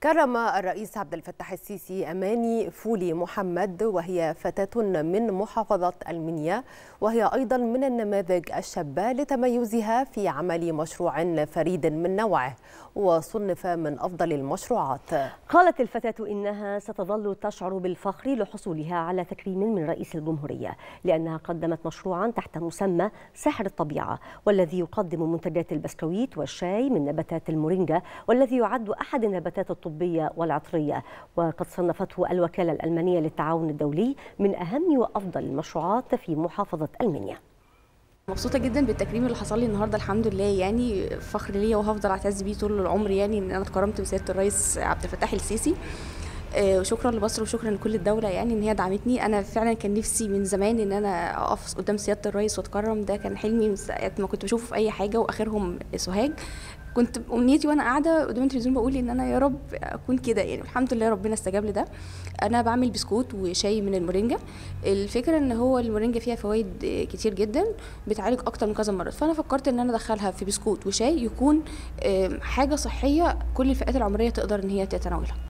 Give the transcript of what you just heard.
كرم الرئيس عبد الفتاح السيسي أماني فولي محمد وهي فتاة من محافظة المنيا وهي أيضا من النماذج الشابة لتميزها في عمل مشروع فريد من نوعه وصنف من أفضل المشروعات قالت الفتاة إنها ستظل تشعر بالفخر لحصولها على تكريم من رئيس الجمهورية لأنها قدمت مشروعا تحت مسمى سحر الطبيعة والذي يقدم منتجات البسكويت والشاي من نباتات المورينجا والذي يعد أحد النباتات الطبية والعطرية وقد صنفته الوكالة الألمانية للتعاون الدولي من أهم وأفضل المشروعات في محافظة المنيا مبسوطه جدا بالتكريم اللي حصل لي النهارده الحمد لله يعني فخر ليا وهفضل اعتز بيه طول العمر يعني ان انا اتكرمت بسياده الرئيس عبد الفتاح السيسي آه، وشكرا لمصر وشكرا لكل الدوله يعني ان هي دعمتني انا فعلا كان نفسي من زمان ان انا اقف قدام سياده الرئيس واتكرم ده كان حلمي من ساعه ما كنت بشوفه في اي حاجه واخرهم سوهاج كنت امنيتي وانا قاعده قدام التلفزيون بقول ان انا يا رب اكون كده يعني الحمد لله ربنا استجاب لده انا بعمل بسكوت وشاي من المورينجا الفكره ان هو المورينجا فيها فوائد كتير جدا بتعالج اكتر من كذا مرض فانا فكرت ان انا ادخلها في بسكوت وشاي يكون آم، حاجه صحيه كل الفئات العمريه تقدر ان هي تتناولها